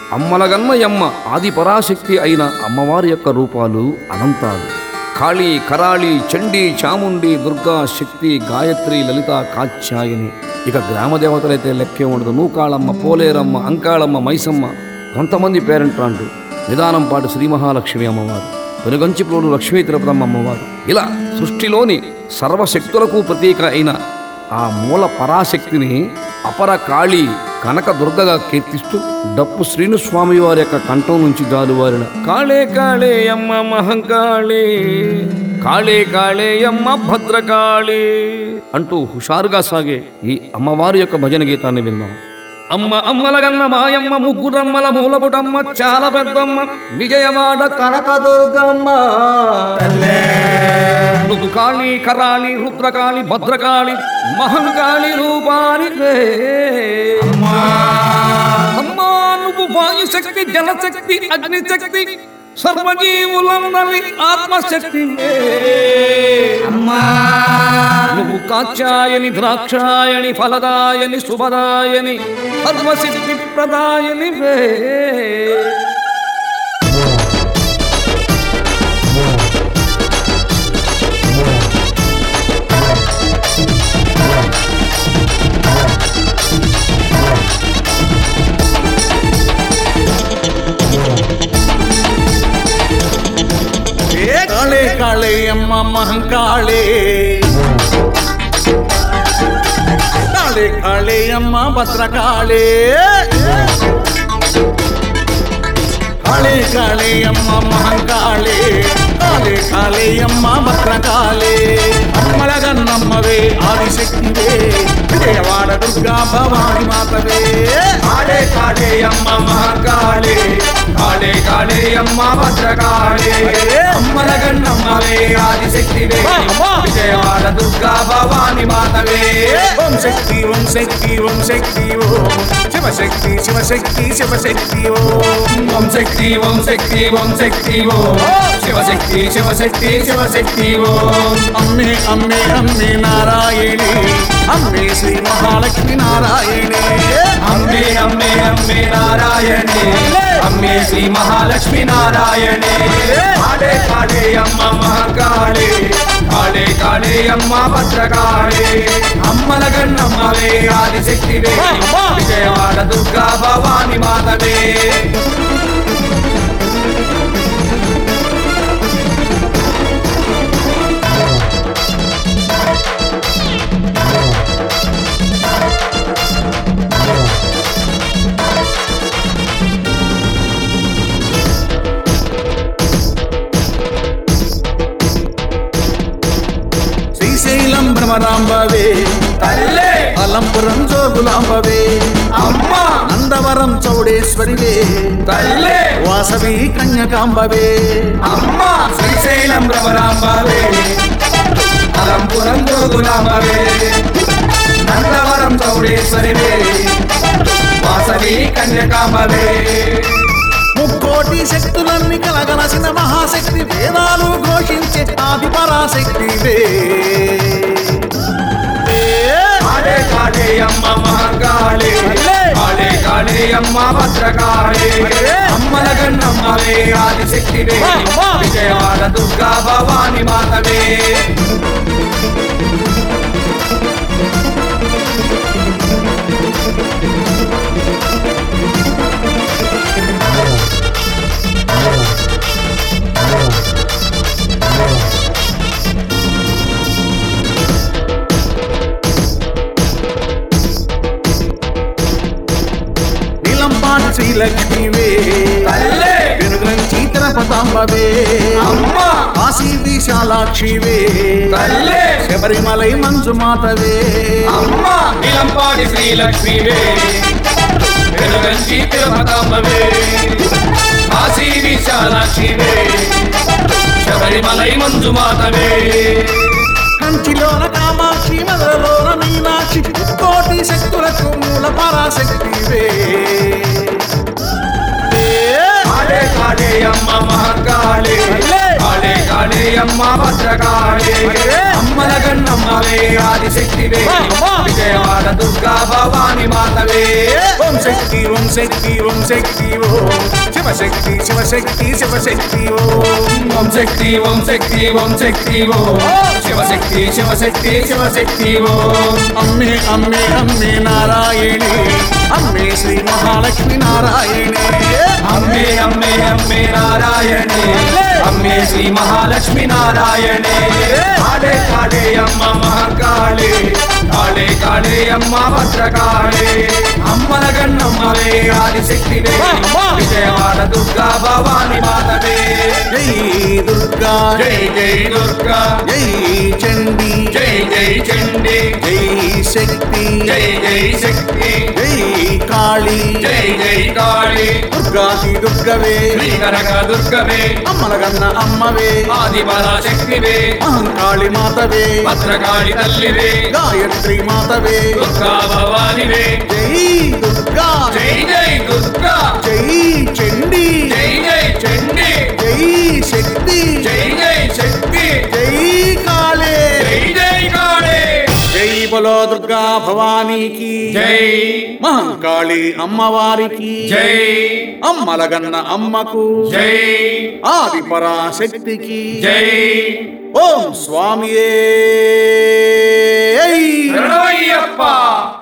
అమ్మలగన్నయమ్మ ఆది పరాశక్తి అయిన అమ్మవారి యొక్క రూపాలు అనంతాలు కాళీ కరాళి చండీ చాముండి దుర్గా శక్తి గాయత్రి లలిత కాత్యాయని ఇక గ్రామ దేవతలైతే లెక్కే ఉండదు నూకాళమ్మ పోలేరమ్మ అంకాళమ్మ మైసమ్మ కొంతమంది పేరెంట్రాంటు నిదానం పాటు శ్రీ మహాలక్ష్మి అమ్మవారు వెనుగంచిప్లోను లక్ష్మీ తిరుపతమ్మ అమ్మవారు ఇలా సృష్టిలోని సర్వశక్తులకు ప్రతీక అయిన ఆ మూల పరాశక్తిని అపర కాళి కనక దుర్గగా కీర్తిస్తూ డప్పు శ్రీనుస్వామి వారి యొక్క కంఠం నుంచి జాలువారిన కాళే కాళే అమ్మ మహంకాళే కాళే కాళే అమ్మ భద్రకాళే అంటూ హుషారుగా సాగే ఈ అమ్మవారి యొక్క భజన గీతాన్ని విందాం అమ్మ అమ్మలగన్న మాయమ్మ ముగ్గురమ్మల మూలపుటమ్మ చాలా పెద్దమ్మ విజయవాడ కనకదుర్గమ్మ నువ్వు కాళీ కరాళి రుద్రకాళి భద్రకాళి మహంకాళి రూపాని అమ్మా నువ్వు వాయుశక్తి జలశక్తి అగ్నిశక్తి సర్వజీవులందరి ఆత్మశక్తి నువ్వు కాచాయని ద్రాక్షాయని ఫలదాయని శుభదాయని సర్వసిద్ధి ప్రదాయని వే కాళే కాళే అమ్మ మహంకాళే కాళే కాళే అమ్మ భద్రకాళే కాళే కాళే అమ్మ మహంకాళే కాళే కాళే అమ్మ భద్రకాళే అమ్మల గన్నమ్మవే ఆదిశక్తివే విజయవాడ దుర్గా భవాని మాతవే కాళే కాళే అమ్మ మహాకాళే కాళే కాళే అమ్మ భద్రకాళే అమ్మల గన్నమ్మవే ఆదిశక్తివే విజయవాడ దుర్గా భవాని మాతవే ఓం శక్తి ఓం శక్తి ఓం శక్తి ఓం శివశక్తి శివశక్తి శివశక్తి ఓం ఓం శక్తి ఓం శక్తి ఓం శక్తి ఓ శివశక్తి శివశక్తి శివశక్తి ఓం అమ్మే అమ్మే అమ్మే నారాయణి అమ్మే శ్రీ మహాలక్ష్మి నారాయణి అమ్మే అమ్మే అమ్మే నారాయణే అమ్మే శ్రీ మహాలక్ష్మి నారాయణే కాళే కాళే అమ్మ మహాకాళే కాళే కాళే అమ్మ భద్రకాళే అమ్మల గన్నమ్మవే ఆదిశక్తివే విజయవాడ దుర్గా భవాని మాతవే శ్రీశైలం భ్రమరాంబవే తల్లే అలంపురం జోగులాంబవే అమ్మ నందవరం చౌడేశ్వరివే తల్లే వాసవి కన్యకాంబవే అమ్మ శ్రీశైలం రమరాంబవే అలంపురం జోగులాంబవే నందవరం చౌడేశ్వరివే వాసవి కన్యకాంబవే ముక్కోటి శక్తులన్నీ కలగలసిన మహాశక్తి వేదాలు ఘోషించే ఆది పరాశక్తివే కాళే కాళే అమ్మ మహాకాళే కాళే కాళే అమ్మ భద్రకాళే అమ్మల గన్నమ్మవే ఆదిశక్తివే విజయవాడ దుర్గా భవాని మాతవే నీలంపాటి శ్రీలక్ష్మివే తల్లే వెనుగంచి తిరుపతాంబవే అమ్మ కాశీ విశాలాక్షివే తల్లే శబరిమలై మంజుమాతవే అమ్మ నిలంపాడి శ్రీలక్ష్మివే వెలుగంచి తిరుపతమ్మవే కాశీ విశాలాక్షివే శబరిమలై మంజుమాతవే కంచిలోన కామాక్షి మదలోన మీనాక్షి కోటి శక్తులకు మూల పరాశక్తివే కాళే కాళే అమ్మ మహాకాళే కాళే కాళే అమ్మ భద్రకాళే అమ్మల గన్నమ్మవే ఆదిశక్తివే విజయవాడ దుర్గా భవాని మాతవే ఓం శక్తి ఓం శక్తి ఓం శక్తి ఓం శివశక్తి శివశక్తి శివశక్తి ఓం ఓం శక్తి ఓం శక్తి ఓం శక్తి ఓం శివశక్తి శివశక్తి శివశక్తి ఓం అమ్మే అమ్మే అమ్మే నారాయణి అమ్మే శ్రీ మహాలక్ష్మి నారాయణి అమ్మే అమ్మే అమ్మే నారాయణే అమ్మే శ్రీ మహాలక్ష్మి నారాయణే కాళే కాళే అమ్మ మహాకాళే కాళే కాళే అమ్మ భద్రకాళే అమ్మల గన్నమ్మవే ఆదిశక్తివే విజయవాడ దుర్గా భవాని మాతవే జై దుర్గా జై జై దుర్గా జై చండీ జై జై చండి జై శక్తి జై జై శక్తి జై కాళీ జై జై కాళీ దుర్గాది దుర్గవే శ్రీకనక దుర్గవే అమ్మలగన్న అమ్మవే ఆది పరాశక్తివే అహంకాళి మాతవే భద్రకాళి తల్లివే గాయత్రి మాతవే దుర్గా భవానివే జై దుర్గా జై జై దుర్గా జై చండీ జై జై చండి జై శక్తి జై జై శక్తి జై కాళే జై జై కాళే జై బలో దుర్గా భవానీకి జై మహంకాళి అమ్మవారికి జై అమ్మలగన్న అమ్మకు జై ఆది పరాశక్తికి జై ఓం స్వామియే శరణమయ్యప్ప